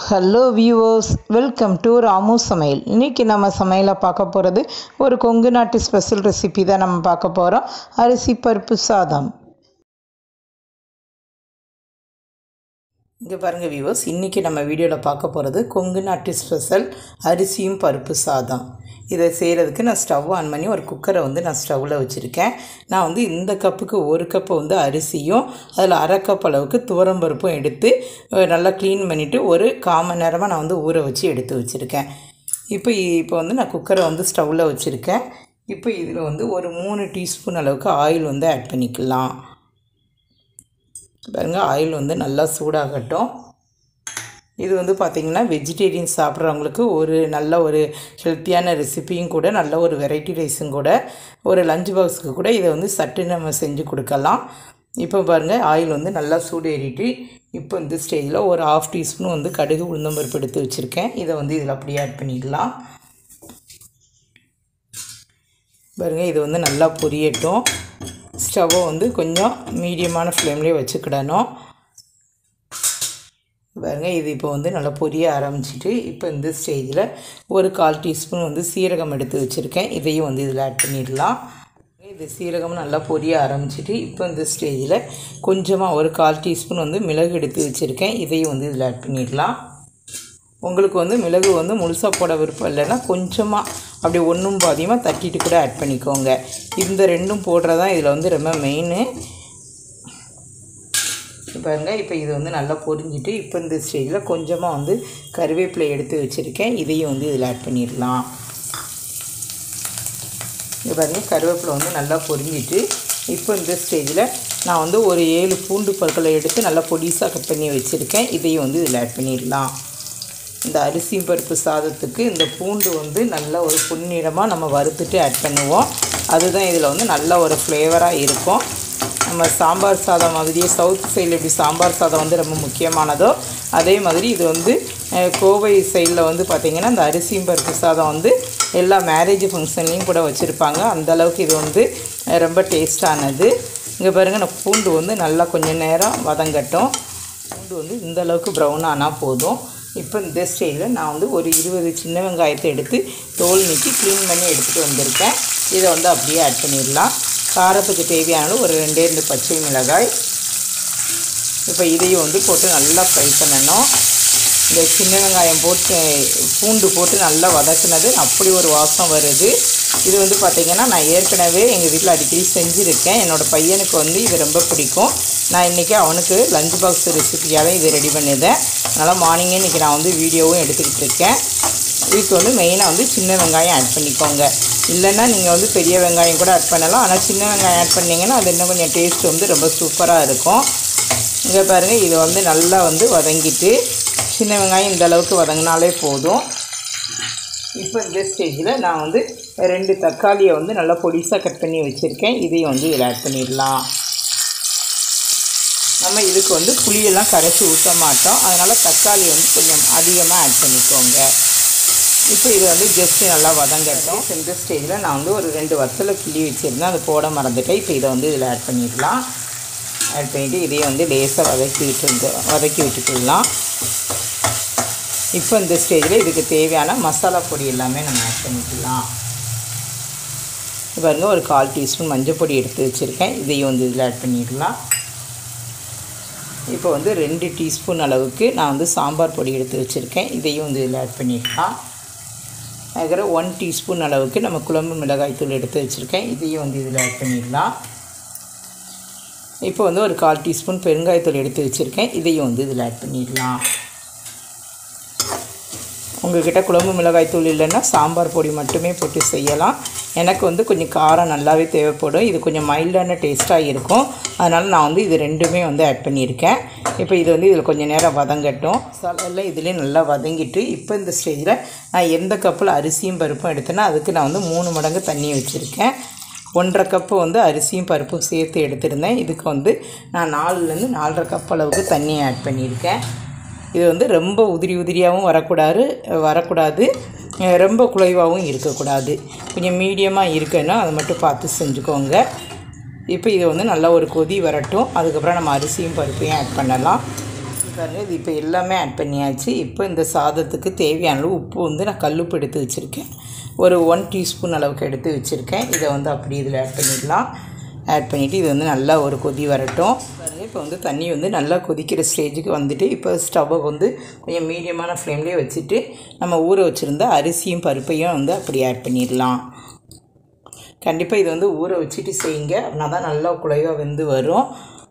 hello viewers welcome to Ramu Samayal இன்றைக்கி நம்ம சமையலை பார்க்க போகிறது ஒரு கொங்கு நாட்டு ஸ்பெஷல் ரெசிபி தான் நம்ம பார்க்க போகிறோம் அரிசி பருப்பு சாதம் இங்கே பாருங்கள் வியூவர்ஸ் இன்றைக்கி நம்ம வீடியோவில் பார்க்க போகிறது கொங்கு நாட்டு ஸ்பெஷல் அரிசியும் பருப்பு சாதம் இதை செய்கிறதுக்கு நான் ஸ்டவ் ஆன் பண்ணி ஒரு குக்கரை வந்து நான் ஸ்டவ்வில் வச்சுருக்கேன் நான் வந்து இந்த கப்புக்கு ஒரு கப்பு வந்து அரிசியும் அதில் அரை கப் அளவுக்கு துவரம்பருப்பும் எடுத்து அஹ், நல்லா க்ளீன் பண்ணிவிட்டு ஒரு கால் மணி நேரமாக நான் வந்து ஊற வச்சு எடுத்து வச்சுருக்கேன் இப்போ இப்போ வந்து நான் குக்கரை வந்து ஸ்டவ்வில் வச்சுருக்கேன் இப்போ இதில் வந்து ஒரு மூணு டீஸ்பூன் அளவுக்கு ஆயில் வந்து ஆட் பண்ணிக்கலாம் பாருங்க ஆயில் வந்து நல்லா சூடாகட்டும் இது வந்து பார்த்திங்கன்னா வெஜிடேரியன் சாப்பிட்றவங்களுக்கு ஒரு நல்ல ஒரு ஹெல்த்தியான ரெசிபியும் கூட நல்ல ஒரு வெரைட்டி ரைஸும் கூட ஒரு லஞ்ச் பாக்ஸுக்கு கூட இதை வந்து சட்டு நம்ம செஞ்சு கொடுக்கலாம் இப்போ பாருங்கள் ஆயில் வந்து நல்லா சூடு ஏறிட்டு இப்போ இந்த ஸ்டேஜில் ஒரு ஆஃப் டீஸ்பூன் வந்து கடுகு உளுந்தம்பருப்பு எடுத்து வச்சுருக்கேன் இதை வந்து இதில் அப்படியே ஆட் பண்ணிடலாம் பாருங்கள் இது வந்து நல்லா பொரியட்டும் ஸ்டவ்வை வந்து கொஞ்சம் மீடியமான ஃப்ளேம்லேயே வச்சுக்கிடணும் பாருங்க இது இப்போ வந்து நல்லா பொரிய ஆரம்பிச்சிட்டு இப்போ இந்த ஸ்டேஜில் ஒரு கால் டீஸ்பூன் வந்து சீரகம் எடுத்து வச்சுருக்கேன் இதையும் வந்து இதில் ஆட் பண்ணிடலாம் இது சீரகம் நல்லா பொரிய ஆரம்பிச்சிட்டு இப்போ இந்த ஸ்டேஜில் கொஞ்சமாக ஒரு கால் டீஸ்பூன் வந்து மிளகு எடுத்து வச்சுருக்கேன் இதையும் வந்து இதில் ஆட் பண்ணிடலாம் உங்களுக்கு வந்து மிளகு வந்து முழுசாக போட விருப்பம் இல்லைன்னா கொஞ்சமாக அப்படி ஒன்றும் பாதியமாக தட்டிட்டு கூட ஆட் பண்ணிக்கோங்க இந்த ரெண்டும் போடுறதான் இதில் வந்து ரொம்ப மெயின் பாருங்க இப்போ இது வந்து நல்லா பொரிஞ்சிட்டு இப்போ இந்த ஸ்டேஜில் கொஞ்சமாக வந்து கருவேப்பிலை எடுத்து வச்சுருக்கேன் இதையும் வந்து இதில் ஆட் பண்ணிடலாம் இங்கே பாருங்க கருவேப்பிலை வந்து நல்லா பொரிஞ்சிட்டு இப்போ இந்த ஸ்டேஜில் நான் வந்து ஒரு ஏழு பூண்டு பற்களை எடுத்து நல்லா பொடிசாக கட் பண்ணி வச்சுருக்கேன் இதையும் வந்து இதில் ஆட் பண்ணிடலாம் இந்த அரிசி பருப்பு சாதத்துக்கு இந்த பூண்டு வந்து நல்ல ஒரு பொன்னிறமாக நம்ம வறுத்துட்டு ஆட் பண்ணுவோம் அதுதான் இதில் வந்து நல்ல ஒரு ஃப்ளேவராக இருக்கும் நம்ம சாம்பார் சாதம் மாதிரியே சவுத் சைடில் எப்படி சாம்பார் சாதம் வந்து ரொம்ப முக்கியமானதோ அதே மாதிரி இது வந்து அஹ், கோவை சைடில் வந்து பார்த்திங்கன்னா இந்த அரிசியும் பருப்பு சாதம் வந்து எல்லா மேரேஜ் ஃபங்க்ஷன்லேயும் கூட வச்சுருப்பாங்க அந்த அளவுக்கு இது வந்து அஹ், ரொம்ப டேஸ்டானது இங்கே பாருங்கள் நான் பூண்டு வந்து நல்லா கொஞ்சம் நேரம் வதங்கட்டும் பூண்டு வந்து இந்த அளவுக்கு ப்ரௌன் ஆனால் போதும் இப்போ இந்த ஸ்டேஜில் நான் வந்து ஒரு இருபது சின்ன வெங்காயத்தை எடுத்து தோல் நீக்கி க்ளீன் பண்ணி எடுத்துகிட்டு வந்திருக்கேன் இதை வந்து அப்படியே ஆட் பண்ணிடலாம் காரத்துக்கு தேவையான ஒரு ரெண்டே ரெண்டு பச்சை மிளகாய் இப்போ இதையும் வந்து போட்டு நல்லா ஃப்ரை பண்ணணும் இந்த சின்ன வெங்காயம் போட்டு பூண்டு போட்டு நல்லா வதக்குனது அப்படி ஒரு வாசம் வருது இது வந்து பார்த்திங்கன்னா நான் ஏற்கனவே எங்கள் வீட்டில் அடிக்கடி செஞ்சுருக்கேன் என்னோடய பையனுக்கு வந்து இது ரொம்ப பிடிக்கும் நான் இன்றைக்கி அவனுக்கு லஞ்ச் பாக்ஸ் ரெசிபியாக தான் இது ரெடி பண்ணியிருந்தேன் அதனால் மார்னிங்கே இன்றைக்கி நான் வந்து வீடியோவும் எடுத்துக்கிட்டு இருக்கேன் இதுக்கு வந்து மெயினாக வந்து சின்ன வெங்காயம் ஆட் பண்ணிக்கோங்க இல்லைன்னா நீங்கள் வந்து பெரிய வெங்காயம் கூட ஆட் பண்ணலாம் ஆனால் சின்ன வெங்காயம் ஆட் பண்ணிங்கன்னா அது இன்னும் கொஞ்சம் டேஸ்ட் வந்து ரொம்ப சூப்பராக இருக்கும் இங்கே பாருங்கள் இது வந்து நல்லா வந்து வதங்கிட்டு சின்ன வெங்காயம் இந்த அளவுக்கு வதங்கினாலே போதும் இப்போ இந்த ஸ்டேஜில் நான் வந்து ரெண்டு தக்காளியை வந்து நல்லா பொடிசாக கட் பண்ணி வச்சுருக்கேன் இதையும் வந்து இதில் ஆட் பண்ணிடலாம் நம்ம இதுக்கு வந்து புளியெல்லாம் கரைச்சி ஊற்ற மாட்டோம் அதனால் தக்காளி வந்து கொஞ்சம் அதிகமாக ஆட் பண்ணிக்கோங்க இப்போ இது வந்து ஜஸ்ட்டு நல்லா வதங்கட்டும் இந்த ஸ்டேஜில் நான் வந்து ஒரு ரெண்டு வத்தலை கிள்ளி வச்சுருந்தேன் அதை போட மறந்துட்டேன் இப்போ இதை வந்து இதில் ஆட் பண்ணிடலாம் ஆட் பண்ணிவிட்டு இதையும் வந்து லேசாக வதக்கி விட்டு வதக்கி விட்டுக்கலாம் இப்போ இந்த ஸ்டேஜில் இதுக்கு தேவையான மசாலா பொடி எல்லாமே நம்ம ஆட் பண்ணிக்கலாம் இது பாருங்க ஒரு கால் டீஸ்பூன் மஞ்சள் பொடி எடுத்து வச்சுருக்கேன் இதையும் வந்து இதில் ஆட் பண்ணிடலாம் இப்போ வந்து ரெண்டு டீஸ்பூன் அளவுக்கு நான் வந்து சாம்பார் பொடி எடுத்து வச்சுருக்கேன் இதையும் வந்து இதில் ஆட் பண்ணிடலாம் அதுக்கப்புறம் ஒன் டீஸ்பூன் அளவுக்கு நம்ம குழம்பு மிளகாய் தூள் எடுத்து வச்சுருக்கேன் இதையும் வந்து இதில் ஆட் பண்ணிடலாம் இப்போ வந்து ஒரு கால் டீஸ்பூன் பெருங்காயத்தூள் எடுத்து வச்சுருக்கேன் இதையும் வந்து இதில் ஆட் பண்ணிடலாம் உங்கள்கிட்ட குழம்பு மிளகாய் தூள் இல்லைன்னா சாம்பார் பொடி மட்டுமே போட்டு செய்யலாம் எனக்கு வந்து கொஞ்சம் காரம் நல்லாவே தேவைப்படும் இது கொஞ்சம் மைல்டான டேஸ்ட்டாக இருக்கும் அதனால் நான் வந்து இது ரெண்டுமே வந்து ஆட் பண்ணியிருக்கேன் இப்போ இது வந்து இதில் கொஞ்சம் நேரம் வதங்கட்டும் மசாலாவில் இதுலேயே நல்லா வதங்கிட்டு இப்போ இந்த ஸ்டேஜில் நான் எந்த கப்பில் அரிசியும் பருப்பும் எடுத்தேன்னா அதுக்கு நான் வந்து மூணு மடங்கு தண்ணி வச்சுருக்கேன் ஒன்றரை கப்பு வந்து அரிசியும் பருப்பும் சேர்த்து எடுத்திருந்தேன் இதுக்கு வந்து நான் நாலுலேருந்து நாலரை கப் அளவுக்கு தண்ணி ஆட் பண்ணியிருக்கேன் இது வந்து ரொம்ப உதிரி உதிரியாகவும் வரக்கூடாது வரக்கூடாது அஹ் ரொம்ப குலைவாகவும் இருக்கக்கூடாது கொஞ்சம் மீடியமாக இருக்குன்னா அதை மட்டும் பார்த்து செஞ்சுக்கோங்க இப்போ இது வந்து நல்லா ஒரு கொதி வரட்டும் அதுக்கப்புறம் நம்ம அரிசியும் பருப்பையும் ஆட் பண்ணலாம் பாருங்க இது இப்போ எல்லாமே ஆட் பண்ணியாச்சு இப்போ இந்த சாதத்துக்கு தேவையான அளவு உப்பு வந்து நான் கல்லுப்பு எடுத்து வச்சுருக்கேன் ஒரு ஒன் டீஸ்பூன் அளவுக்கு எடுத்து வச்சுருக்கேன் இதை வந்து அப்படி இதில் ஆட் பண்ணிடலாம் ஆட் பண்ணிவிட்டு இது வந்து நல்லா ஒரு கொதி வரட்டும் பாருங்கள் இப்போ வந்து தண்ணி வந்து நல்லா கொதிக்கிற ஸ்டேஜுக்கு வந்துட்டு இப்போ ஸ்டவ்வை வந்து கொஞ்சம் மீடியமான ஃப்ளேம்லேயே வச்சுட்டு நம்ம ஊற வச்சுருந்த அரிசியும் பருப்பையும் வந்து அப்படி ஆட் பண்ணிடலாம் கண்டிப்பாக இது வந்து ஊற வச்சுட்டு செய்யுங்க அப்படின்னா தான் நல்லா குழைவாக வெந்து வரும்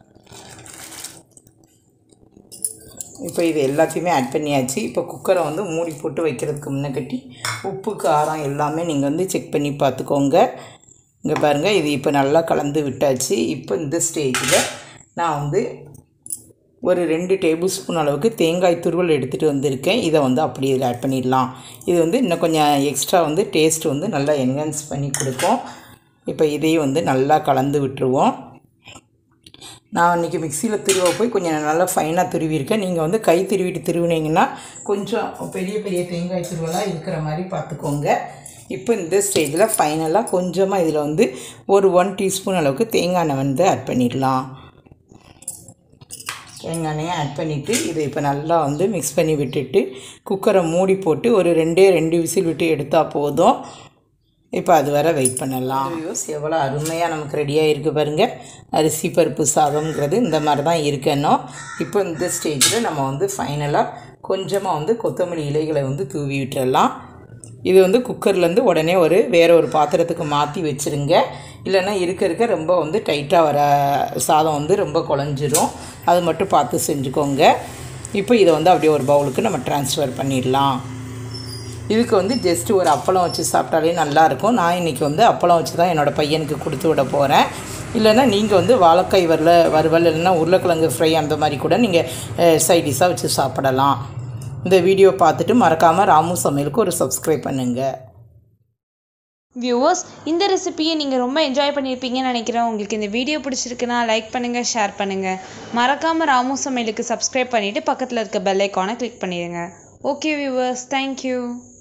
இப்போ இது எல்லாத்தையுமே ஆட் பண்ணியாச்சு இப்போ குக்கரை வந்து மூடி போட்டு வைக்கிறதுக்கு முன்னக்கட்டி உப்பு காரம் எல்லாமே நீங்கள் வந்து செக் பண்ணி பார்த்துக்கோங்க இங்கே பாருங்கள் இது இப்போ நல்லா கலந்து விட்டாச்சு இப்போ இந்த ஸ்டேஜில் நான் வந்து ஒரு ரெண்டு டேபிள் ஸ்பூன் அளவுக்கு தேங்காய் துருவல் எடுத்துகிட்டு வந்திருக்கேன் இதை வந்து அப்படி இதில் ஆட் பண்ணிடலாம் இது வந்து இன்னும் கொஞ்சம் எக்ஸ்ட்ரா வந்து டேஸ்ட் வந்து நல்லா என்ஹான்ஸ் பண்ணி கொடுக்கும் இப்போ இதையும் வந்து நல்லா கலந்து விட்டுருவோம் நான் இன்றைக்கி மிக்சியில் திருவ போய் கொஞ்சம் நல்லா ஃபைனாக துருவியிருக்கேன் நீங்கள் வந்து கை திருவிட்டு திருவினீங்கன்னா கொஞ்சம் பெரிய பெரிய தேங்காய் துருவலாக இருக்கிற மாதிரி பார்த்துக்கோங்க இப்போ இந்த ஸ்டேஜில் ஃபைனலாக கொஞ்சமாக இதில் வந்து ஒரு ஒன் டீஸ்பூன் அளவுக்கு தேங்காய் எண்ணெய் வந்து ஆட் பண்ணிடலாம் தேங்காய் எண்ணெயை ஆட் பண்ணிவிட்டு இதை இப்போ நல்லா வந்து மிக்ஸ் பண்ணி விட்டுட்டு குக்கரை மூடி போட்டு ஒரு ரெண்டே ரெண்டு விசில் விட்டு எடுத்தால் போதும் இப்போ அது வர வெயிட் பண்ணலாம் யூஸ் எவ்வளோ அருமையாக நமக்கு ரெடியாக இருக்குது பாருங்கள் அரிசி பருப்பு சாதம்ங்கிறது இந்த மாதிரி தான் இருக்கணும் இப்போ இந்த ஸ்டேஜில் நம்ம வந்து ஃபைனலாக கொஞ்சமாக வந்து கொத்தமல்லி இலைகளை வந்து தூவி விட்டுறலாம் இது வந்து குக்கர்லேருந்து உடனே ஒரு வேறு ஒரு பாத்திரத்துக்கு மாற்றி வச்சுருங்க இல்லைன்னா இருக்க இருக்க ரொம்ப வந்து டைட்டாக வர சாதம் வந்து ரொம்ப குழஞ்சிரும் அது மட்டும் பார்த்து செஞ்சுக்கோங்க இப்போ இதை வந்து அப்படியே ஒரு பவுலுக்கு நம்ம ட்ரான்ஸ்ஃபர் பண்ணிடலாம் இதுக்கு வந்து ஜஸ்ட்டு ஒரு அப்பளம் வச்சு சாப்பிட்டாலே நல்லாயிருக்கும் நான் இன்றைக்கி வந்து அப்பளம் வச்சு தான் என்னோடய பையனுக்கு கொடுத்து விட போகிறேன் இல்லைன்னா நீங்கள் வந்து வாழைக்காய் வரல வறுவல் இல்லைன்னா உருளைக்கிழங்கு ஃப்ரை அந்த மாதிரி கூட நீங்கள் சைடிஷாக வச்சு சாப்பிடலாம் இந்த வீடியோ பார்த்துட்டு மறக்காமல் ராமு சமையலுக்கு ஒரு சப்ஸ்கிரைப் பண்ணுங்கள் வியூவர்ஸ் இந்த ரெசிபியை நீங்கள் ரொம்ப என்ஜாய் பண்ணியிருப்பீங்கன்னு நினைக்கிறேன் உங்களுக்கு இந்த வீடியோ பிடிச்சிருக்குன்னா லைக் பண்ணுங்கள் ஷேர் பண்ணுங்கள் மறக்காமல் ராமு சமையலுக்கு சப்ஸ்கிரைப் பண்ணிவிட்டு பக்கத்தில் இருக்க பெல் ஐக்கானை கிளிக் பண்ணிடுங்க ஓகே வியூவர்ஸ் தேங்க்யூ